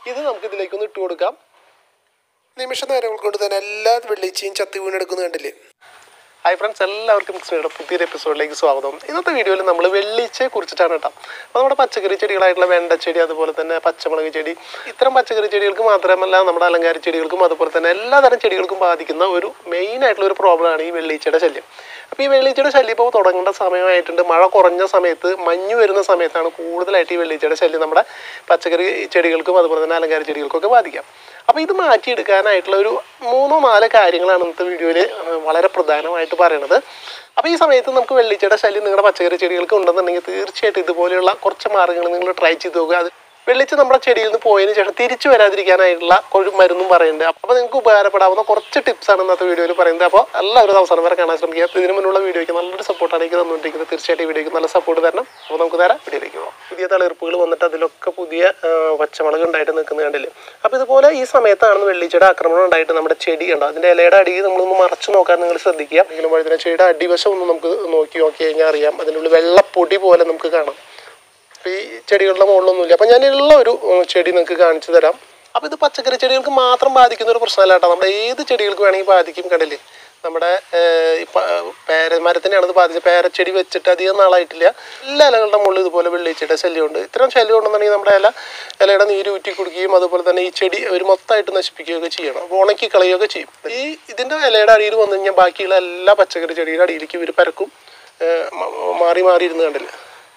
ഇത് നമുക്ക് ഇതിലേക്കൊന്ന് ഇട്ട് കൊടുക്കാം നിമിഷ നേരങ്ങൾ കൊണ്ട് തന്നെ എല്ലാ വെള്ളിച്ചയും ചത്തി വീണെടുക്കുന്നത് കണ്ടില്ലേ ഹായ് ഫ്രണ്ട്സ് എല്ലാവർക്കും മിക്സ്മയുടെ പുതിയൊരു എപ്പിസോഡിലേക്ക് സ്വാഗതം ഇന്നത്തെ വീഡിയോയിൽ നമ്മൾ വെള്ളിച്ചയെ കുറിച്ചിട്ടാണ് കേട്ടോ അപ്പോൾ നമ്മുടെ പച്ചക്കറി ചെടികളായിട്ടുള്ള വെണ്ടച്ചെടി അതുപോലെ തന്നെ പച്ചമുളക് ചെടി ഇത്തരം പച്ചക്കറി ചെടികൾക്ക് മാത്രമല്ല നമ്മുടെ അലങ്കാര ചെടികൾക്കും അതുപോലെ തന്നെ എല്ലാതരം ചെടികൾക്കും ബാധിക്കുന്ന ഒരു മെയിൻ ആയിട്ടുള്ള ഒരു പ്രോബ്ലമാണ് ഈ വെള്ളിച്ചയുടെ ശല്യം അപ്പോൾ ഈ വെള്ളിച്ചയുടെ ശല്യം ഇപ്പോൾ തുടങ്ങേണ്ട സമയമായിട്ടുണ്ട് മഴ കുറഞ്ഞ സമയത്ത് മഞ്ഞ് വരുന്ന സമയത്താണ് കൂടുതലായിട്ട് ഈ വെള്ളിച്ചയുടെ ശല്യം നമ്മുടെ പച്ചക്കറി ചെടികൾക്കും അതുപോലെ തന്നെ അലങ്കാര ചെടികൾക്കും ഒക്കെ ബാധിക്കാം അപ്പോൾ ഇത് മാറ്റിയെടുക്കാനായിട്ടുള്ള ഒരു മൂന്നോ നാല് കാര്യങ്ങളാണ് ഇന്നത്തെ വീഡിയോയിൽ വളരെ പ്രധാനമായിട്ട് പറയണത് അപ്പോൾ ഈ സമയത്ത് നമുക്ക് വെള്ളിച്ചയുടെ ശല്യം നിങ്ങളുടെ പച്ചക്കറി ചെടികൾക്ക് ഉണ്ടെന്നുണ്ടെങ്കിൽ തീർച്ചയായിട്ടും ഇതുപോലെയുള്ള കുറച്ച് മാർഗ്ഗങ്ങൾ നിങ്ങൾ ട്രൈ ചെയ്ത് നോക്കുക അത് വെള്ളിച്ച് നമ്മുടെ ചെടിയിൽ നിന്ന് പോയതിന് ശേഷം തിരിച്ചു വരാതിരിക്കാനായിട്ടുള്ള ഒരു മരുന്നും പറയുന്നുണ്ട് അപ്പോൾ നിങ്ങൾക്ക് ഉപകാരപ്പെടാവുന്ന കുറച്ച് ടിപ്സാണ് ഇന്നത്തെ വീഡിയോയിൽ പറയുന്നത് അപ്പോൾ എല്ലാവരും അവസാനം വരെ കാണാൻ ശ്രമിക്കുക അപ്പോൾ ഇതിന് മുന്നുള്ള വീഡിയോയ്ക്ക് നല്ലൊരു സപ്പോർട്ടാണ് എനിക്ക് തന്നുകൊണ്ടിരിക്കുന്നത് തീർച്ചയായിട്ടും ഈ വീഡിയോയ്ക്ക് നല്ല സപ്പോർട്ട് തരണം അപ്പോൾ നമുക്ക് നേരെ വീഡിയോയിലേക്ക് പോകാം പുതിയ തളിർപ്പുകൾ വന്നിട്ട് അതിലൊക്കെ പുതിയ ആ, പച്ചമുളക് ഉണ്ടായിട്ട് നിൽക്കുന്നത് കണ്ടില്ലേ അപ്പോൾ ഇതുപോലെ ഈ സമയത്താണ് വെള്ളിച്ചയുടെ ആക്രമണം ഉണ്ടായിട്ട് നമ്മുടെ ചെടി ഉണ്ടോ അതിൻ്റെ ഇലയുടെ അടിയിൽ നമ്മളൊന്ന് മറച്ചു നോക്കാൻ നിങ്ങൾ ശ്രദ്ധിക്കുക എങ്കിലും വഴുതിന ചെടിയുടെ അടിവശം ഒന്ന് നമുക്ക് നോക്കി നോക്കി കഴിഞ്ഞാൽ അറിയാം അതിൻ്റെ ഉള്ളിൽ വെള്ളപ്പൊടി പോലെ നമുക്ക് കാണാം അപ്പോൾ ഈ ചെടികളുടെ മുകളിലൊന്നുമില്ല അപ്പോൾ ഞാനുള്ള ഒരു ഉം, ചെടി നിങ്ങൾക്ക് കാണിച്ചു തരാം അപ്പോൾ ഇത് പച്ചക്കറി ചെടികൾക്ക് മാത്രം ബാധിക്കുന്ന ഒരു പ്രശ്നമല്ല കേട്ടോ നമ്മുടെ ഏത് ചെടികൾക്ക് വേണമെങ്കിൽ ബാധിക്കും കണ്ടില്ലേ നമ്മുടെ ഏഹ്, ഈ പ- പേര മരത്തിനെയാണ് ഇത് ബാധിച്ചത് പേരച്ചെടി വെച്ചിട്ട് അധികം നാളായിട്ടില്ല എല്ലാ ഇലകളുടെ മുകളിൽ ഇതുപോലെ വെള്ളിച്ചയുടെ ശല്യമുണ്ട് ഇത്തരം ശല്യം ഉണ്ടെന്നുണ്ടെങ്കിൽ നമ്മുടെ ഇല ഇലയുടെ നീര് ഊറ്റി കുടിക്കുകയും അതുപോലെ തന്നെ ഈ ചെടി ഒരു മൊത്തമായിട്ട് നശിപ്പിക്കുകയൊക്കെ ചെയ്യണം അപ്പോൾ ഉണക്കി കളയുകയൊക്കെ ചെയ്യും ഈ ഇതിൻ്റെ ഇലയുടെ അടിയിൽ വന്നു കഴിഞ്ഞാൽ ബാക്കിയുള്ള എല്ലാ പച്ചക്കറി ചെടിയുടെ അടിയിലേക്ക് ഇവർ പരക്കും ഏഹ്, മ- മാറി മാറി ഇരുന്ന് കണ്ടില്ല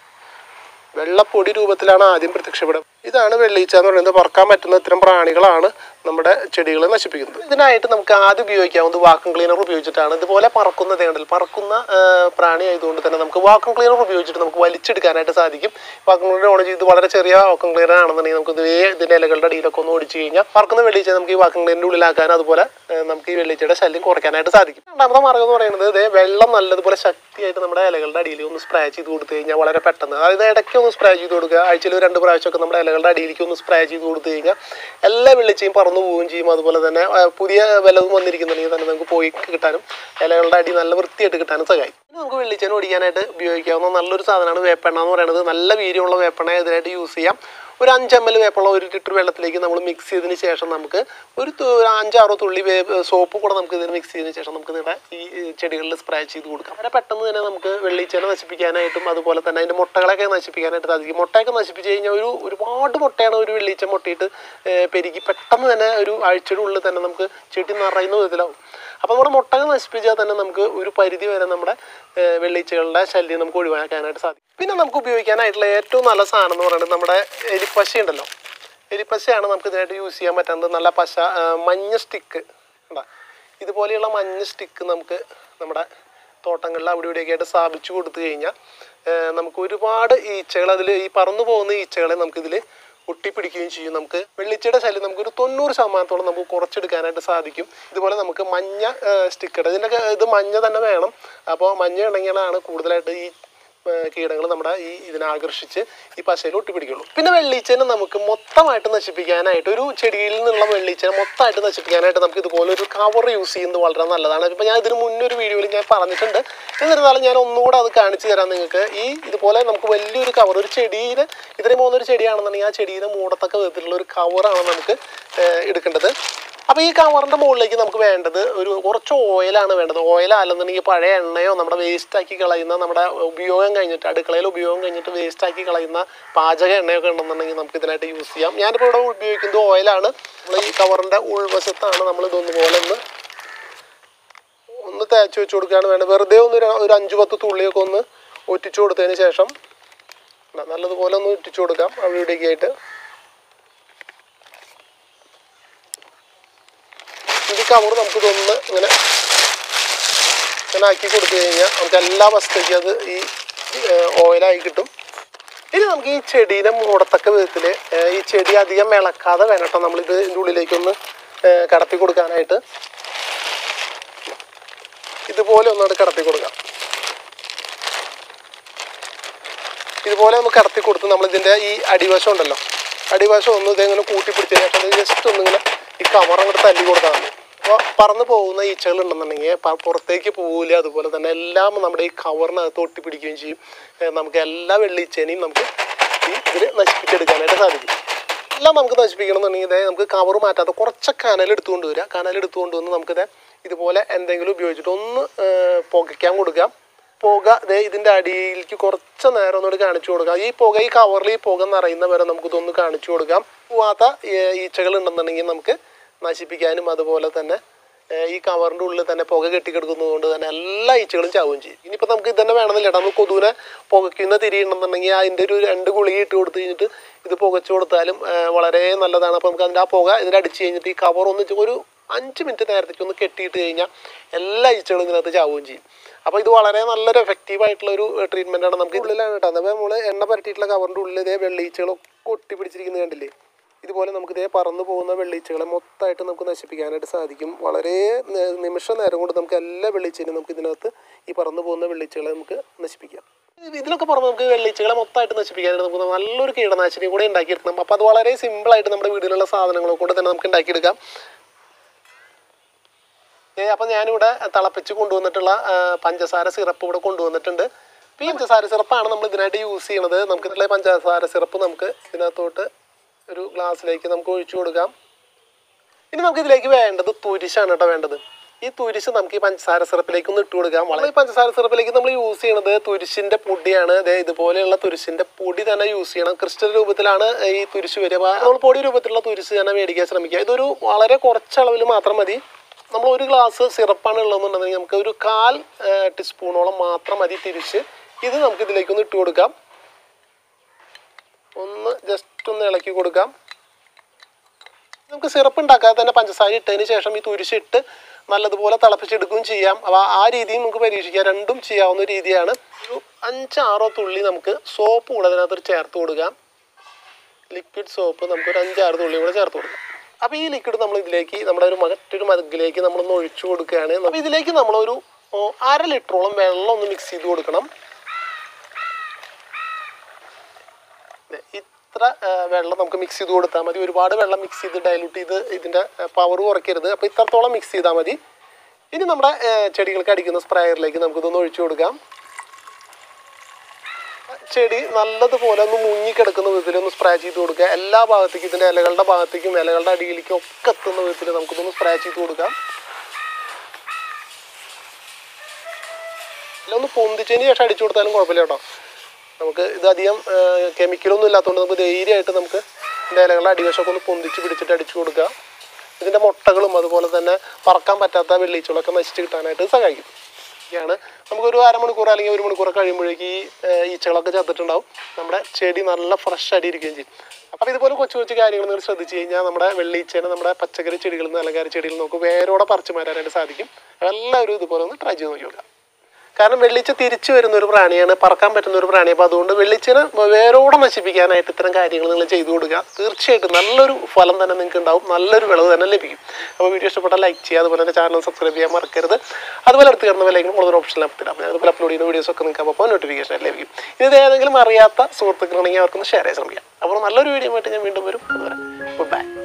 വെള്ളപ്പൊടി രൂപത്തിലാണ് ആദ്യം പ്രത്യക്ഷപ്പെടുക ഇതാണ് വെള്ളീച്ച എന്ന് പറയുന്നത് പറക്കാൻ പറ്റുന്ന ഇത്തരം പ്രാണികളാണ് നമ്മുടെ ചെടികളെ നശിപ്പിക്കുന്നത് ഇതിനായിട്ട് നമുക്ക് ആദ്യം ഉപയോഗിക്കാവുന്നത് വാക്വം ക്ലീനർ ഉപയോഗിച്ചിട്ടാണ് ഇതുപോലെ പറക്കുന്നത് കണ്ടില്ല പറക്കുന്ന ആ, പ്രാണി ആയതുകൊണ്ട് തന്നെ നമുക്ക് വാക്വം ക്ലീനർ ഉപയോഗിച്ചിട്ട് നമുക്ക് വലിച്ചെടുക്കാനായിട്ട് സാധിക്കും വാക്വം ക്ലീനർ ഓൺ ചെയ്ത് വളരെ ചെറിയ വാക്വം ക്ലീനർ ആണെന്നുണ്ടെങ്കിൽ നമുക്ക് ഇതേ ഇതിൻ്റെ ഇലകളുടെ അടിയിലൊക്കെ ഒന്ന് ഓടിച്ചു കഴിഞ്ഞാൽ പറക്കുന്ന വെള്ളീച്ച നമുക്ക് ഈ വാക്വം ക്ലീനറിൻ്റെ ഉള്ളിലാക്കാൻ അതുപോലെ ആ, നമുക്ക് ഈ വെള്ളീച്ചയുടെ ശല്യം കുറയ്ക്കാനായിട്ട് സാധിക്കും രണ്ടാമത്തെ മാർഗ്ഗം എന്ന് പറയുന്നത് ഇതേ വെള്ളം നല്ലതുപോലെ ശക്തിയായിട്ട് നമ്മുടെ ഇലകളുടെ അടിയിൽ ഒന്ന് സ്പ്രേ ചെയ്ത് കൊടുത്തു കഴിഞ്ഞാൽ വളരെ പെട്ടെന്ന് അതായത് ഇടയ്ക്ക് ഒന്ന് സ്പ്രേ ചെയ്ത് കൊടുക്കുക ആഴ്ചയിൽ ഒരു രണ്ട് പ്രാവശ്യമൊക്കെ നമ്മുടെ ഇലകളുടെ അടിയിലേക്ക് ഒന്ന് സ്പ്രേ ചെയ്ത് കൊടുത്തു കഴിഞ്ഞാൽ എല്ലാ വെള്ളിച്ചയും പറന്നു പോവുകയും ചെയ്യും അതുപോലെ തന്നെ ആ, പുതിയ വല്ലതും വന്നിരിക്കുന്നുണ്ടെങ്കിൽ തന്നെ നമുക്ക് പോയി കിട്ടാനും ഇലകളുടെ അടി നല്ല വൃത്തിയായിട്ട് കിട്ടാനും സഹായിക്കും ഇനി നമുക്ക് വെള്ളിച്ചേന ഓടിക്കാനായിട്ട് ഉപയോഗിക്കാവുന്ന നല്ലൊരു സാധനമാണ് വേപ്പെണ്ണ എന്ന് പറയുന്നത് നല്ല വീര്യമുള്ള വേപ്പെണ്ണ ഇതിനായിട്ട് യൂസ് ചെയ്യാം ഒരു അഞ്ച് എം എൽ വേപ്പുള്ള ഒരു ലിറ്റർ വെള്ളത്തിലേക്ക് നമ്മൾ മിക്സ് ചെയ്തതിന് ശേഷം നമുക്ക് ഒരു തു- ഒരു അഞ്ചാറോ തുള്ളി വേ സോപ്പ് കൂടെ നമുക്ക് ഇതിന് മിക്സ് ചെയ്തതിന് ശേഷം നമുക്ക് നിങ്ങളുടെ ഈ ഈ ചെടികളിൽ സ്പ്രേ ചെയ്ത് കൊടുക്കാം അങ്ങനെ പെട്ടെന്ന് തന്നെ നമുക്ക് വെള്ളിച്ചേന നശിപ്പിക്കാനായിട്ടും അതുപോലെ തന്നെ അതിൻ്റെ മുട്ടകളൊക്കെ നശിപ്പിക്കാനായിട്ട് സാധിക്കും മുട്ടയൊക്കെ നശിപ്പിച്ച് കഴിഞ്ഞാൽ ഒരു ഒരുപാട് മുട്ടയാണ് ഒരു വെള്ളിച്ച മുട്ടയിട്ട് ഏഹ്, പെരുകി പെട്ടെന്ന് തന്നെ ഒരു ആഴ്ചയുടെ ഉള്ളിൽ തന്നെ നമുക്ക് ചെടി നിറയുന്ന വിധത്തിലാവും അപ്പോൾ നമ്മുടെ മുട്ടകൾ നശിപ്പിച്ചാൽ തന്നെ നമുക്ക് ഒരു പരിധി വരെ നമ്മുടെ ഏഹ്, വെള്ളിച്ചകളുടെ ശല്യം നമുക്ക് ഒഴിവാക്കാനായിട്ട് സാധിക്കും പിന്നെ നമുക്ക് ഉപയോഗിക്കാനായിട്ടുള്ള ഏറ്റവും നല്ല സാധനം എന്ന് പറയുന്നത് നമ്മുടെ എലിപ്പശ ഉണ്ടല്ലോ എലിപ്പശയാണ് നമുക്ക് ഇതിനായിട്ട് യൂസ് ചെയ്യാൻ പറ്റുന്നത് നല്ല പശ ആ, മഞ്ഞ സ്റ്റിക്ക് ഉണ്ടാ ഇതുപോലെയുള്ള മഞ്ഞ സ്റ്റിക്ക് നമുക്ക് നമ്മുടെ തോട്ടങ്ങളിൽ അവിടെ ഇവിടെയൊക്കെ ആയിട്ട് സ്ഥാപിച്ചു കൊടുത്തു കഴിഞ്ഞാൽ ഏഹ്, നമുക്ക് ഒരുപാട് ഈച്ചകൾ അതിൽ ഈ പറന്നു പോകുന്ന ഈച്ചകളെ നമുക്കിതിൽ ഒട്ടിപ്പിടിക്കുകയും ചെയ്യും നമുക്ക് വെള്ളിച്ചയുടെ ശല്യം നമുക്കൊരു തൊണ്ണൂറ് ശതമാനത്തോളം നമുക്ക് കുറച്ചെടുക്കാനായിട്ട് സാധിക്കും ഇതുപോലെ നമുക്ക് മഞ്ഞ സ്റ്റിക്കർ ഇതിനൊക്കെ ഇത് മഞ്ഞ തന്നെ വേണം അപ്പോൾ മഞ്ഞ ഉണ്ടെങ്കിലാണ് കൂടുതലായിട്ട് ഈ കീടങ്ങൾ നമ്മുടെ ഈ ഇതിനെ ആകർഷിച്ച് ഈ പശയിൽ ഒട്ടിപ്പിടിക്കുള്ളൂ പിന്നെ വെള്ളീച്ചനെ നമുക്ക് മൊത്തമായിട്ട് നശിപ്പിക്കാനായിട്ട് ഒരു ചെടിയിൽ നിന്നുള്ള വെള്ളീച്ചനെ മൊത്തമായിട്ട് നശിപ്പിക്കാനായിട്ട് നമുക്ക് ഇതുപോലെ ഒരു കവർ യൂസ് ചെയ്യുന്നത് വളരെ നല്ലതാണ് ഇപ്പം ഞാൻ ഇതിന് മുന്നേ ഒരു വീഡിയോയിൽ ഞാൻ പറഞ്ഞിട്ടുണ്ട് എന്നിരുന്നാലും ഞാൻ ഒന്നുകൂടെ അത് കാണിച്ചു തരാം നിങ്ങൾക്ക് ഈ ഇതുപോലെ നമുക്ക് വലിയൊരു കവർ ഒരു ചെടീനെ ഇത്രയും പോകുന്നൊരു ചെടിയാണെന്നുണ്ടെങ്കിൽ ആ ചെടീനെ മൂടത്തക്ക വിധത്തിലുള്ള ഒരു കവറാണ് നമുക്ക് ഏഹ്, എടുക്കേണ്ടത് അപ്പോൾ ഈ കവറിൻ്റെ മുകളിലേക്ക് നമുക്ക് വേണ്ടത് ഒരു കുറച്ച് ഓയിലാണ് വേണ്ടത് ഓയിൽ അല്ലെന്നുണ്ടെങ്കിൽ പഴയ എണ്ണയോ നമ്മുടെ വേസ്റ്റ് ആക്കി കളയുന്ന നമ്മുടെ ഉപയോഗം കഴിഞ്ഞിട്ട് അടുക്കളയിൽ ഉപയോഗം കഴിഞ്ഞിട്ട് വേസ്റ്റ് ആക്കി കളയുന്ന പാചക എണ്ണയൊക്കെ ഉണ്ടെന്നുണ്ടെങ്കിൽ നമുക്ക് ഇതിനായിട്ട് യൂസ് ചെയ്യാം ഞാനിപ്പോൾ ഇവിടെ ഉപയോഗിക്കുന്നത് ഓയിലാണ് നമ്മൾ ഈ കവറിൻ്റെ ഉൾവശത്താണ് നമ്മൾ ഇതൊന്നുപോലെ ഒന്ന് ഒന്ന് തേച്ച് വെച്ച് കൊടുക്കുകയാണ് വേണ്ടത് വെറുതെ ഒന്ന് ഒരു- ഒരു അഞ്ച് പത്ത് തുള്ളിയൊക്കെ ഒന്ന് ഒറ്റിച്ചു കൊടുത്തതിന് ശേഷം ന- നല്ലതുപോലെ ഒന്ന് ഒറ്റിച്ചു കൊടുക്കാം അവിടെ ഇവിടെയൊക്കെ ആയിട്ട് ഈ കവർ നമുക്ക് ഇതൊന്ന് ഇങ്ങനെ ഇങ്ങനെ ആക്കി കൊടുത്തു കഴിഞ്ഞാൽ നമുക്ക് എല്ലാ വസ്തുക്കും അത് ഈ ഓയിലായി കിട്ടും ഇനി നമുക്ക് ഈ ചെടീനെ മൂടത്തക്ക വിധത്തിൽ ഈ ചെടി അധികം ഇളക്കാതെ വേണം കേട്ടോ നമ്മളിത് ഇതിൻ്റെ ഉള്ളിലേക്കൊന്ന് ഏഹ്, കടത്തി കൊടുക്കാനായിട്ട് ഇതുപോലെ ഒന്നോട് കടത്തി കൊടുക്കാം ഇതുപോലെ ഒന്ന് കടത്തി കൊടുത്ത് നമ്മളിതിൻ്റെ ഈ അടിവശം ഉണ്ടല്ലോ അടിവശം ഒന്ന് ഇതെങ്ങനെ കൂട്ടി പിടിച്ചതിന് ശേഷം ജസ്റ്റ് ഒന്നിങ്ങനെ ഈ കവർ അങ്ങോട്ട് തല്ലി കൊടുത്താൽ മതി അപ്പോൾ പറന്ന് പോകുന്ന ഈച്ചകൾ ഉണ്ടെന്നുണ്ടെങ്കിൽ പ- പുറത്തേക്ക് പോകില്ല അതുപോലെ തന്നെ എല്ലാം നമ്മുടെ ഈ കവറിനകത്ത് ഒട്ടിപ്പിടിക്കുകയും ചെയ്യും ഏഹ് നമുക്ക് എല്ലാ വെള്ളിച്ചേനെയും നമുക്ക് ഈ ഇതിന് നശിപ്പിച്ചെടുക്കാനായിട്ട് സാധിക്കും എല്ലാം നമുക്ക് നശിപ്പിക്കണമെന്നുണ്ടെങ്കിൽ ഇതേ നമുക്ക് കവർ മാറ്റാത്ത കുറച്ച് കനൽ എടുത്തുകൊണ്ട് വരിക കനൽ എടുത്തുകൊണ്ട് വന്ന് നമുക്കിത് ഇതുപോലെ എന്തെങ്കിലും ഉപയോഗിച്ചിട്ട് ഒന്ന് ഏർ, പുകയ്ക്കാൻ കൊടുക്കാം പുക ദേ ഇതിൻ്റെ അടിയിലേക്ക് കുറച്ച് നേരം ഒന്നുകൂടി കാണിച്ചു കൊടുക്കാം ഈ പുക ഈ കവറിൽ ഈ പുക നിറയുന്ന വരെ നമുക്കിതൊന്ന് കാണിച്ചു കൊടുക്കാം പോവാത്ത ഈച്ചകൾ ഉണ്ടെന്നുണ്ടെങ്കിൽ നമുക്ക് നശിപ്പിക്കാനും അതുപോലെ തന്നെ ഏർ, ഈ കവറിൻ്റെ ഉള്ളിൽ തന്നെ പുക കെട്ടിക്കിടക്കുന്നത് കൊണ്ട് തന്നെ എല്ലാ ഈച്ചകളും ചാവുകയും ചെയ്യും ഇനിയിപ്പോൾ നമുക്ക് ഇത് തന്നെ വേണമെന്നില്ല നമ്മൾ കൊതുവിനെ പുകയ്ക്കുന്ന തിരി ഉണ്ടെന്നുണ്ടെങ്കിൽ അതിൻ്റെ ഒരു രണ്ട് ഗുളിക ഇട്ട് കൊടുത്ത് കഴിഞ്ഞിട്ട് ഇത് പുകച്ചു കൊടുത്താലും ഏർ, വളരെ നല്ലതാണ് അപ്പോൾ നമുക്ക് അതിൻ്റെ ആ പുക ഇതിൽ അടിച്ച് കഴിഞ്ഞിട്ട് ഈ കവർ ഒന്ന് ചെ- ഒരു അഞ്ച് മിനിറ്റ് നേരത്തേക്ക് ഒന്ന് കെട്ടിയിട്ട് കഴിഞ്ഞാൽ എല്ലാ ഈച്ചകളും ഇതിനകത്ത് ചാവുകയും ചെയ്യും അപ്പോൾ ഇത് വളരെ നല്ലൊരു എഫക്റ്റീവ് ആയിട്ടുള്ള ഒരു ട്രീറ്റ്മെൻ്റ് ആണ് നമുക്ക് ഉള്ളിലാണ് കേട്ടോ അപ്പോൾ നമ്മൾ എണ്ണ പരട്ടിയിട്ടുള്ള കവറിൻ്റെ ഉള്ളിൽ ഇതേ വെള്ളീച്ചകളൊക്കെ ഒട്ടി പിടിച്ചിരിക്കുന്നത് കണ്ടില്ലേ ഇതുപോലെ നമുക്ക് ഇതേ പറന്നു പോകുന്ന വെള്ളീച്ചകളെ മൊത്തമായിട്ട് നമുക്ക് നശിപ്പിക്കാനായിട്ട് സാധിക്കും വളരെ നി- നിമിഷ നേരം കൊണ്ട് നമുക്ക് എല്ലാ വെള്ളീച്ചേനും നമുക്ക് ഇതിനകത്ത് ഈ പറന്നു പോകുന്ന വെള്ളീച്ചകളെ നമുക്ക് നശിപ്പിക്കാം ഇത് ഇതിലൊക്കെ പുറമെ നമുക്ക് വെള്ളീച്ചകളെ മൊത്തമായിട്ട് നശിപ്പിക്കാനായിട്ട് നമുക്ക് നല്ലൊരു കീടനാശിനി കൂടെ ഉണ്ടാക്കിയെടുക്കണം അപ്പോൾ അത് വളരെ സിമ്പിളായിട്ട് നമ്മുടെ വീട്ടിലുള്ള സാധനങ്ങളെ കൊണ്ട് തന്നെ നമുക്ക് ഉണ്ടാക്കിയെടുക്കാം ഏ, അപ്പം ഞാനിവിടെ തിളപ്പിച്ച് കൊണ്ടുവന്നിട്ടുള്ള ആ, പഞ്ചസാര സിറപ്പ് ഇവിടെ കൊണ്ടുവന്നിട്ടുണ്ട് അപ്പോൾ ഈ പഞ്ചസാര സിറപ്പാണ് നമ്മൾ ഇതിനായിട്ട് യൂസ് ചെയ്യണത് നമുക്ക് ഇതിലെ പഞ്ചസാര സിറപ്പ് നമുക്ക് ഇതിനകത്തോട്ട് ഒരു ഗ്ലാസ്സിലേക്ക് നമുക്ക് ഒഴിച്ചു കൊടുക്കാം ഇനി നമുക്ക് ഇതിലേക്ക് വേണ്ടത് തുരിശാണ് കേട്ടോ വേണ്ടത് ഈ തുരിശ് നമുക്ക് ഈ പഞ്ചസാര സിറപ്പിലേക്ക് ഒന്ന് ഇട്ട് കൊടുക്കാം വളരെ ഈ പഞ്ചസാര സിറപ്പിലേക്ക് നമ്മൾ യൂസ് ചെയ്യണത് തുരിശിന്റെ പൊടിയാണ് ദേ ഇതുപോലെയുള്ള തുരിശിന്റെ പൊടി തന്നെ യൂസ് ചെയ്യണം ക്രിസ്റ്റൽ രൂപത്തിലാണ് ഈ തുരിശ് വരിക അപ്പോൾ നമ്മൾ പൊടി രൂപത്തിലുള്ള തുരിശ് തന്നെ മേടിക്കാൻ ശ്രമിക്കുക ഇതൊരു വളരെ കുറച്ച് അളവിൽ മാത്രം മതി നമ്മൾ ഒരു ഗ്ലാസ് സിറപ്പാണ് ഉള്ളതെന്നുണ്ടെങ്കിൽ നമുക്ക് ഒരു കാൽ ടീസ്പൂണോളം മാത്രം മതി തിരിച്ച് ഇത് നമുക്ക് ഇതിലേക്കൊന്ന് ഇട്ട് കൊടുക്കാം ഒന്ന് ജസ്റ്റ് ഒന്ന് ഇളക്കി കൊടുക്കാം നമുക്ക് സിറപ്പ് ഉണ്ടാക്കാതെ തന്നെ പഞ്ചസാര ഇട്ടതിന് ശേഷം ഈ തുരിശിട്ട് നല്ലതുപോലെ തിളപ്പിച്ചെടുക്കുകയും ചെയ്യാം അപ്പോൾ ആ രീതിയും നമുക്ക് പരീക്ഷിക്കാം രണ്ടും ചെയ്യാവുന്ന രീതിയാണ് ഒരു അഞ്ചാറോ തുള്ളി നമുക്ക് സോപ്പ് കൂടെ അതിനകത്ത് ചേർത്ത് കൊടുക്കാം ലിക്വിഡ് സോപ്പ് നമുക്ക് ഒരു അഞ്ചാറ് തുള്ളി കൂടെ ചേർത്ത് കൊടുക്കാം അപ്പോൾ ഈ ലിക്വിഡ് നമ്മൾ ഇതിലേക്ക് നമ്മുടെ ഒരു മറ്റൊരു മതിലേക്ക് നമ്മളൊന്ന് ഒഴിച്ചു കൊടുക്കുകയാണ് അപ്പോൾ ഇതിലേക്ക് നമ്മളൊരു ഓ, അര ലിറ്ററോളം വെള്ളം ഒന്ന് മിക്സ് ചെയ്ത് കൊടുക്കണം ദേ, ഇത്ര ആ, വെള്ളം നമുക്ക് മിക്സ് ചെയ്ത് കൊടുത്താൽ മതി ഒരുപാട് വെള്ളം മിക്സ് ചെയ്ത് ഡയലൂട്ട് ചെയ്ത് ഇതിൻ്റെ പവർ കുറയ്ക്കരുത് അപ്പോൾ ഇത്രത്തോളം മിക്സ് ചെയ്താൽ മതി ഇനി നമ്മുടെ ആ, ചെടികൾക്ക് അടിക്കുന്ന സ്പ്രേയറിലേക്ക് നമുക്കിതൊന്ന് ഒഴിച്ചു കൊടുക്കാം ചെടി നല്ലതുപോലെ ഒന്ന് മുങ്ങിക്കിടക്കുന്ന വിധത്തിൽ ഒന്ന് സ്പ്രേ ചെയ്ത് കൊടുക്കുക എല്ലാ ഭാഗത്തേക്കും ഇതിൻ്റെ ഇലകളുടെ ഭാഗത്തേക്കും ഇലകളുടെ അടിയിലേക്കും ഒക്കെ എത്തുന്ന വിധത്തിൽ നമുക്കിതൊന്ന് സ്പ്രേ ചെയ്ത് കൊടുക്കാം ഇല്ല ഒന്ന് പൊന്തിച്ചതിന് ശേഷം അടിച്ചു കൊടുത്താലും കുഴപ്പമില്ല കേട്ടോ നമുക്ക് ഇത് അധികം കെമിക്കലൊന്നും ഇല്ലാത്തതുകൊണ്ട് നമുക്ക് ധൈര്യമായിട്ട് നമുക്ക് ഇതിൻ്റെ ഇലകളുടെ അടിവശമൊക്കെ ഒന്ന് പൊന്തിച്ച് പിടിച്ചിട്ട് അടിച്ചു കൊടുക്കുക ഇതിൻ്റെ മുട്ടകളും അതുപോലെ തന്നെ പറക്കാൻ പറ്റാത്ത വെള്ളീച്ചകളൊക്കെ നശിച്ച് കിട്ടാനായിട്ട് സഹായിക്കും ഒക്കെയാണ് നമുക്കൊരു അരമണിക്കൂർ അല്ലെങ്കിൽ ഒരു മണിക്കൂർ കഴിയുമ്പോഴേക്ക് ഈ ഏർ, ഈച്ചകളൊക്കെ ചത്തിട്ടുണ്ടാവും നമ്മുടെ ചെടി നല്ല ഫ്രഷ് ആയിട്ട് ഇരിക്കുകയും ചെയ്യും അപ്പോൾ ഇതുപോലെ കൊച്ചു കൊച്ചു കാര്യങ്ങൾ നിങ്ങൾ ശ്രദ്ധിച്ചു കഴിഞ്ഞാൽ നമ്മുടെ വെള്ളീച്ചേനെ നമ്മുടെ പച്ചക്കറി ചെടികളിൽ നിന്ന് അലങ്കാര ചെടികളിൽ നമുക്ക് വേരോടെ പറിച്ചു മാറ്റാനായിട്ട് സാധിക്കും എല്ലാവരും ഇതുപോലെ ഒന്ന് ട്രൈ ചെയ്ത് നോക്കി നോക്കുക കാരണം വെള്ളിച്ച തിരിച്ചു വരുന്ന ഒരു പ്രാണിയാണ് പറക്കാൻ പറ്റുന്ന ഒരു പ്രാണി അപ്പോൾ അതുകൊണ്ട് വെള്ളിച്ചിനെ വേരോടെ നശിപ്പിക്കാനായിട്ട് ഇത്തരം കാര്യങ്ങൾ നിങ്ങൾ ചെയ്തു കൊടുക്കുക തീർച്ചയായിട്ടും നല്ലൊരു ഫലം തന്നെ നിങ്ങൾക്ക് ഉണ്ടാവും നല്ലൊരു വിളവ് തന്നെ ലഭിക്കും അപ്പോൾ വീഡിയോ ഇഷ്ടപ്പെട്ടാൽ ലൈക്ക് ചെയ്യുക അതുപോലെ തന്നെ ചാനൽ സബ്സ്ക്രൈബ് ചെയ്യാൻ മറക്കരുത് അതുപോലെ അടുത്ത് കിടന്ന വിലയും ഉള്ളൊരു ഓപ്ഷൻ അപ്പില്ല അപ്പോൾ അതുപോലെ അപ്ലോഡ് ചെയ്യുന്ന വീഡിയോസ് ഒക്കെ നിങ്ങൾക്ക് അപ്പോൾ നോട്ടിഫിക്കേഷൻ ലഭിക്കും ഇത് ഏതെങ്കിലും അറിയാത്ത സുഹൃത്തുക്കളുണ്ടെങ്കിൽ അവർക്കൊന്ന് ഷെയർ ചെയ്യാൻ ശ്രമിക്കാം അപ്പോൾ നല്ലൊരു വീഡിയോ ആയിട്ട് ഞാൻ വീണ്ടും വരും അതുവരെ ഗുഡ് ബൈ